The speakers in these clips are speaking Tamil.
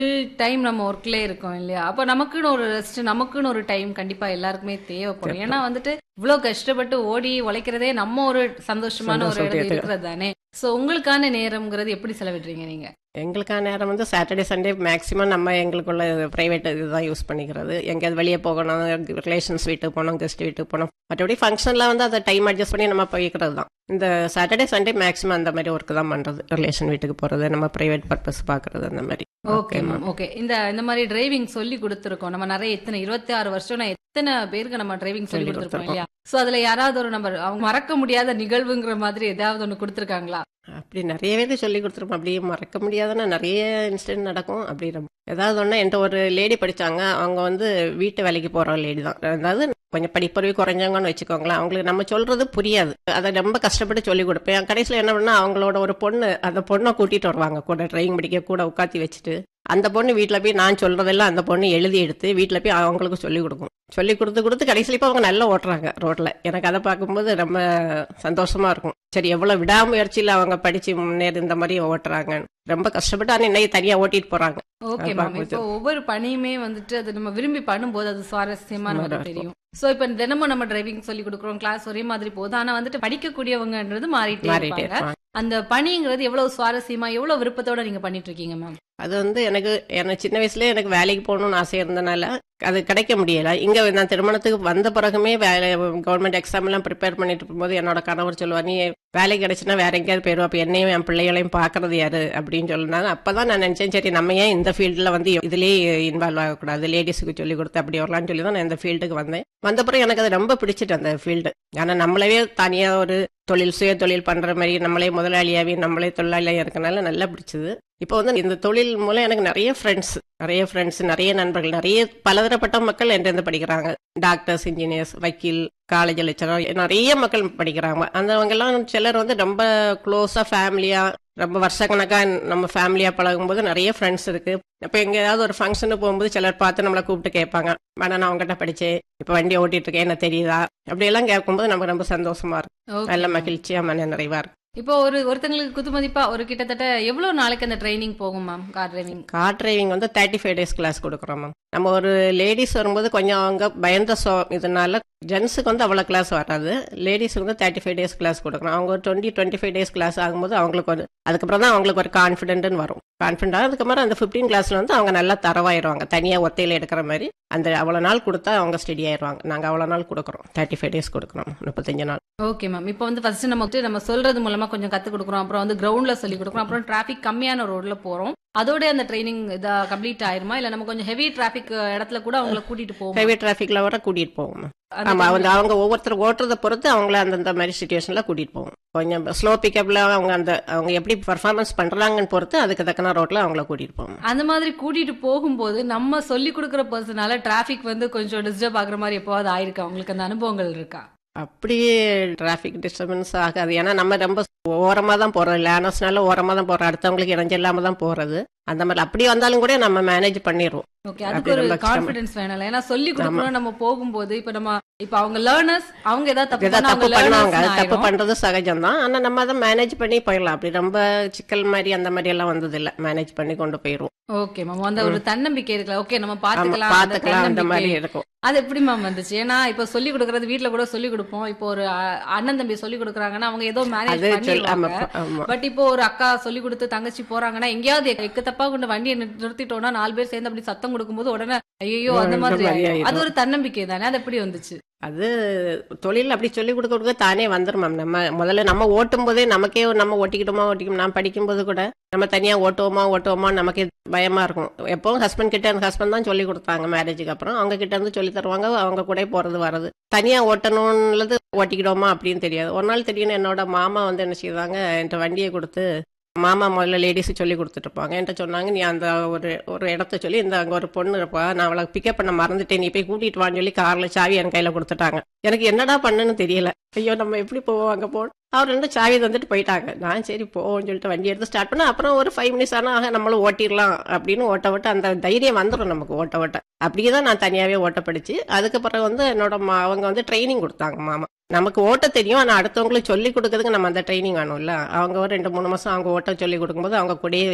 டைம் நம்ம ஒர்க்ல இருக்கோம் இல்லையா அப்ப நமக்குன்னு ஒரு ரெஸ்ட் நமக்குன்னு ஒரு டைம் கண்டிப்பா எல்லாருக்குமே தேவைப்படும் ஏன்னா வந்துட்டு இவ்வளவு கஷ்டப்பட்டு ஓடி உழைக்கிறதே நம்ம ஒரு சந்தோஷமான ஒரு சந்தோஷம் இடத்துல தேவை. இருக்கிறது தானே சோ உங்களுக்கான நேரம்ங்கிறது எப்படி செலவிடுறீங்க நீங்க எங்களுக்கான நேரம் வந்து சாட்டர்டே சண்டே மேக்ஸிமம் நம்ம எங்களுக்குள்ள ப்ரைவேட் இதுதான் யூஸ் பண்ணிக்கிறது எங்கேயாவது வெளியே போகணும் ரிலேஷன்ஸ் வீட்டுக்கு போகணும் கெஸ்ட் வீட்டுக்கு போகணும் மற்றபடி ஃபங்க்ஷனில் வந்து அதை டைம் அட்ஜஸ்ட் பண்ணி நம்ம போய்க்கிறது தான் இந்த சாட்டர்டே சண்டே மேக்ஸிமம் அந்த மாதிரி ஒர்க் தான் பண்ணுறது ரிலேஷன் வீட்டுக்கு போகிறது நம்ம ப்ரைவேட் பர்பஸ் பார்க்குறது அந்த மாதிரி ஓகே மேம் ஓகே இந்த இந்த மாதிரி டிரைவிங் சொல்லி கொடுத்துருக்கோம் நம்ம நிறைய எத்தனை இருபத்தி ஆறு வருஷம் எத்தனை பேருக்கு நம்ம டிரைவிங் சொல்லி சொல்லி கொடுத்துருக்கோம் கொடுத்திருக்கோம். இல்லையா சோ அதுல யாராவது ஒரு நம்பர் அவங்க மறக்க முடியாத நிகழ்வுங்கிற மாதிரி ஏதாவது ஒண்ணு கொடுத்துருக்காங்களா அப்படி நிறைய பேருக்கு சொல்லி கொடுத்துருப்போம் அப்படியே மறக்க முடியாதுன்னா நிறைய இன்சிடென்ட் நடக்கும் அப்படி ரொம்ப- ஏதாவது ஒன்று என்கிட்ட ஒரு லேடி படிச்சாங்க அவங்க வந்து வீட்டு வேலைக்கு போகிற லேடி தான் அதாவது கொஞ்சம் படிப்பறிவு குறைஞ்சவங்கன்னு வச்சுக்கோங்களேன் அவங்களுக்கு நம்ம சொல்றது புரியாது அதை ரொம்ப கஷ்டப்பட்டு சொல்லி கொடுப்பேன் கடைசியில் என்ன பண்ணா அவங்களோட ஒரு பொண்ணு அந்த பொண்ணை கூட்டிட்டு வருவாங்க கூட ட்ரைவிங் படிக்க கூட உட்காத்தி வச்சுட்டு அந்த பொண்ணு வீட்டில் போய் நான் சொல்றதெல்லாம் அந்த பொண்ணு எழுதி எடுத்து வீட்டில் போய் அவங்களுக்கு சொல்லி கொடுக்கும் சொல்லி கொடுத்து கொடுத்து கடைசியில் இப்போ அவங்க நல்லா ஓட்டுறாங்க ரோட்ல எனக்கு அதை பார்க்கும்போது ரொம்ப சந்தோஷமா இருக்கும் சரி எவ்வளவு விடாமுயற்சியில் அவங்க படிச்சு முன்னேறி இந்த மாதிரி ஓட்டுறாங்க ரொம்ப கஷ்டப்பட்டு ஆனால் இன்னைக்கு தனியா ஓட்டிட்டு போறாங்க ஓகே அது மேம் பார்க்கும்போது. இப்போ ஒவ்வொரு பணியுமே வந்துட்டு அது நம்ம விரும்பி பண்ணும்போது அது சுவாரஸ்யமா நமக்கு சுமாரா தெரியும் சோ இப்ப தினமும் நம்ம டிரைவிங் சொல்லி கொடுக்குறோம் கிளாஸ் ஒரே மாதிரி போகுது ஆனா வந்துட்டு படிக்கக்கூடியவங்கன்றது மாறிட்டே மாறிட்டே இருப்பாங்க இருப்பாங்க அந்த பணிங்கிறது எவ்வளவு சுவாரஸ்யமா எவ்வளவு விருப்பத்தோட நீங்க பண்ணிட்டு இருக்கீங்க மேம் அது வந்து எனக்கு எனக்கு சின்ன வயசுல எனக்கு வேலைக்கு போகணும்னு ஆசை இருந்தனால அது கிடைக்க முடியல இங்க நான் திருமணத்துக்கு வந்த பிறகுமே வேலை கவர்மெண்ட் எக்ஸாம் எல்லாம் ப்ரிப்பேர் பண்ணிட்டு இருக்கும்போது என்னோட கணவர் சொல்லுவார் நீ வேலை கிடைச்சுன்னா வேற எங்கேயாவது போயிடும் அப்ப என்னையும் என் பிள்ளைகளையும் பாக்குறது யாரு அப்படின்னு சொல்லினாங்க அப்பதான் நான் நினைச்சேன் சரி நம்ம ஏன் இந்த ஃபீல்டில் வந்து இதுலயே இன்வால்வ் ஆகக்கூடாது லேடிஸுக்கு சொல்லி கொடுத்து அப்படி வரலாம்னு சொல்லி தான் நான் இந்த ஃபீல்டுக்கு வந்தேன் வந்த பிறகு எனக்கு அது ரொம்ப பிடிச்சிட்டு அந்த ஃபீல்டு ஆனா நம்மளவே தனியா ஒரு தொழில் சுய தொழில் பண்ற மாதிரி நம்மளே முதலாளியாவே நம்மளே தொழிலாளியா இருக்கனால நல்லா பிடிச்சது இப்போ வந்து இந்த தொழில் மூலம் எனக்கு நிறைய ஃப்ரெண்ட்ஸ் நிறைய ஃப்ரெண்ட்ஸ் நிறைய நண்பர்கள் நிறைய பலதரப்பட்ட மக்கள் என்கிட்ட படிக்கிறாங்க டாக்டர்ஸ் இன்ஜினியர்ஸ் வக்கீல் காலேஜ் லெக்சரர் நிறைய மக்கள் படிக்கிறாங்க அந்தவங்க எல்லாம் சிலர் வந்து ரொம்ப க்ளோஸா ஃபேமிலியா ரொம்ப வருஷக்கணக்கா நம்ம ஃபேமிலியா பழகும்போது நிறைய ஃப்ரெண்ட்ஸ் இருக்கு இப்போ எங்கேயாவது ஒரு ஃபங்க்ஷனுக்கு போகும்போது சிலர் பார்த்து நம்மளை கூப்பிட்டு கேட்பாங்க மேடம் நான் உங்ககிட்ட படிச்சேன் இப்போ வண்டி ஓட்டிட்டு இருக்கேன் என்ன தெரியுதா அப்படியெல்லாம் கேட்கும்போது நமக்கு ரொம்ப சந்தோஷமா இருக்கும் Okay, நல்ல ma'am. மகிழ்ச்சியா மன நிறைவா இருக்கும் இப்போ ஒரு ஒருத்தங்களுக்கு குத்துமதிப்பா ஒரு கிட்டத்தட்ட எவ்வளவு நாளைக்கு அந்த ட்ரைனிங் போகும் ma'am car driving car driving வந்து தேர்ட்டி ஃபைவ் டேஸ் கிளாஸ் கொடுக்குறோம் மேம் நம்ம ஒரு லேடிஸ் வரும்போது கொஞ்சம் அவங்க பயந்த சோ இதனால ஜென்ஸுக்கு வந்து அவ்வளோ கிளாஸ் வராது லேடிஸுக்கு வந்து தேர்ட்டி ஃபைவ் டேஸ் கிளாஸ் கொடுக்குறோம் அவங்க ஒரு twenty twenty five days class ஆகும்போது அவங்களுக்கு ஒரு அதுக்கப்புறம் தான் அவங்களுக்கு ஒரு கான்ஃபிடென்ட்னு வரும் கான்ஃபிடென்ட் அதுக்கப்புறம் அந்த ஃபிஃப்டீன் கிளாஸ்ல வந்து அவங்க நல்லா தரவாயிருவாங்க தனியாக ஒத்தையில எடுக்கிற மாதிரி அந்த அவ்வளோ நாள் கொடுத்தா அவங்க ஸ்டடி ஆயிருவாங்க நாங்கள் அவ்வளோ நாள் கொடுக்குறோம் தேர்ட்டி ஃபைவ் டேஸ் கொடுக்குறோம் முப்பத்தஞ்சு நாள் ஓகே மேம் இப்போ வந்து ஃபர்ஸ்ட் நம்ம வந்து நம்ம சொல்றது மூலமா கொஞ்சம் கத்து கொடுக்குறோம் அப்புறம் வந்து கிரவுண்ட்ல சொல்லி கொடுக்குறோம் அப்புறம் டிராபிக் கம்மியான ரோட்ல போறோம் அதோட அந்த ட்ரைனிங் இதா கம்ப்ளீட் ஆயிருமா இல்ல நம்ம கொஞ்சம் ஹெவி டிராபிக் இடத்துல கூட அவங்கள கூட்டிட்டு போவோம் ஹெவி டிராஃபிக்ல வர கூட்டிட்டு போவோம் ஆமா அவங்க அவங்க ஒவ்வொருத்தர் ஓட்டுறத பொறுத்து அவங்கள அந்தந்த மாதிரி சுச்சுவேஷன்ல கூட்டிட்டு போவோம் கொஞ்சம் ஸ்லோ பிக்கப்ல அவங்க அந்த அவங்க எப்படி பர்ஃபார்மன்ஸ் பண்றாங்கன்னு பொறுத்து அதுக்கு தக்கன ரோட்ல அவங்கள கூட்டிட்டு போவோம் அந்த மாதிரி கூட்டிட்டு போகும்போது நம்ம சொல்லி கொடுக்குற பர்சனால டிராபிக் வந்து கொஞ்சம் டிஸ்டர்ப் ஆகுற மாதிரி எப்போவாது ஆயிருக்கா உங்களுக்கு அந்த அனுபவங்கள் இருக்கா அப்படியே டிராஃபிக் டிஸ்டர்பன்ஸ் ஆகாது ஏன்னா நம்ம ரொம்ப ஓரமா தான் போறோம் லேனஸ்னால ஓரமா தான் போறோம் அடுத்தவங்களுக்கு இடைஞ்சல் இல்லாம தான் போறது அந்த மாதிரி அப்படி வந்தாலும் கூட நம்ம மேனேஜ் பண்ணிடுவோம் ஓகே அதுக்கு அப்படி ஒரு ரொம்ப கஷ்டமா- கான்பிடன்ஸ் வேணும் ஏன்னா சொல்லி கொடுக்கணும் நம்ம போகும்போது இப்ப நம்ம இப்ப அவங்க லேர்னர்ஸ் அவங்க ஏதாவது தப்பு ஏதாவது பண்ணா தப்பு அவங்க பண்ணுவாங்க அது learners தப்பு ஆயிரும். பண்றது சகஜம் தான் ஆனா நம்ம அதை மேனேஜ் பண்ணி போயிடலாம் அப்படி ரொம்ப சிக்கல் மாதிரி அந்த மாதிரி எல்லாம் வந்தது இல்ல மேனேஜ் பண்ணி கொண்டு போயிருவோம் ஓகே மேம் அந்த ஒரு தன்னம்பிக்கை இருக்குல்ல ஓகே நம்ம ஆமா, பாத்துக்கலாம் அந்த பாத்துக்கலாம் அந்த மாதிரி தன்னம்பிக்கை. இருக்கும் அது எப்படி மேம் வந்துச்சு ஏன்னா இப்ப சொல்லி கொடுக்கறது வீட்ல கூட சொல்லி கொடுப்போம் இப்போ ஒரு அ- அண்ணன் தம்பி சொல்லி கொடுக்குறாங்கன்னா அவங்க ஏதோ மேனேஜ் அது சொல் ஆமா பண்ணிடுவாங்க ஆமா பட் இப்போ ஒரு அக்கா சொல்லி கொடுத்து தங்கச்சி போறாங்கன்னா எங்கேயாவது எக்கு தப்பா கொண்டு வண்டியை நிறு- நிறுத்திட்டோம்னா நாலு பேர் சேர்ந்து அப்படி சத்தம் கொடுக்கும்போது உடனே ஐயோ அந்த இந்த மாதிரி மாதிரி ஆயிடும். ஆயிடும். அது ஒரு தன்னம்பிக்கை தானே அது எப்படி வந்துச்சு அது தொழில் அப்படி சொல்லி கொடுக்க கொடுக்க தானே வந்துரும் மேம் நம்ம முதல்ல நம்ம ஓட்டும் போதே நமக்கே நம்ம ஓட்டிக்கிட்டோமா ஓட்டிக்கணும் நான் படிக்கும்போது கூட நம்ம தனியா ஓட்டுவோமா ஓட்டுவோமா நமக்கே பயமா இருக்கும் எப்பவும் ஹஸ்பண்ட் கிட்ட அந்த ஹஸ்பண்ட் தான் சொல்லி கொடுத்தாங்க மேரேஜுக்கு அப்புறம் அவங்க கிட்ட இருந்து சொல்லி தருவாங்க அவங்க கூட போறது வர்றது தனியா ஓட்டணும்ன்றது ஓட்டிக்கிட்டோமா அப்படின்னு தெரியாது ஒரு நாள் திடீர்னு என்னோட மாமா வந்து என்ன செய்வாங்க என்கிட்ட வண்டியை கொடுத்து மாமா முதல்ல லேடிஸ் சொல்லி கொடுத்துட்டு இருப்பாங்க என்கிட்ட சொன்னாங்க நீ அந்த ஒரு ஒரு இடத்த சொல்லி இந்த அங்க ஒரு பொண்ணு இருப்பா நான் அவளை பிக்கப் பண்ண மறந்துட்டேன் நீ போய் கூட்டிட்டு வான்னு சொல்லி கார்ல சாவி என் கையில கொடுத்துட்டாங்க எனக்கு என்னடா பண்ணுன்னு தெரியல ஐயோ நம்ம எப்படி போவோம் அங்க போ அவர் ரெண்டு சாவி தந்துட்டு போயிட்டாங்க நான் சரி போவோம்னு சொல்லிட்டு வண்டி எடுத்து ஸ்டார்ட் பண்ண அப்புறம் ஒரு ஃபைவ் மினிட்ஸ் ஆனா ஆக நம்மளும் ஓட்டிடலாம் அப்படின்னு ஓட்ட ஓட்ட அந்த தைரியம் வந்துடும் நமக்கு ஓட்ட ஓட்ட அப்படியே தான் நான் தனியாவே ஓட்ட படிச்சு அதுக்கப்புறம் வந்து என்னோட மா- அவங்க வந்து ட்ரைனிங் கொடுத்தாங்க மாமா நமக்கு ஓட்ட தெரியும் ஆனா அடுத்தவங்களுக்கு சொல்லி கொடுக்கறதுக்கு நம்ம அந்த ட்ரைனிங் வேணும்ல அவங்க ஒரு ரெண்டு மூணு மாசம் அவங்க ஓட்ட சொல்லி கொடுக்கும்போது அவங்க கூடயே வச்சு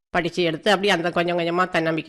படிச்சு எடுத்து அப்படி அந்த கொஞ்சம் கொஞ்சமா தன்னம்பிக்கை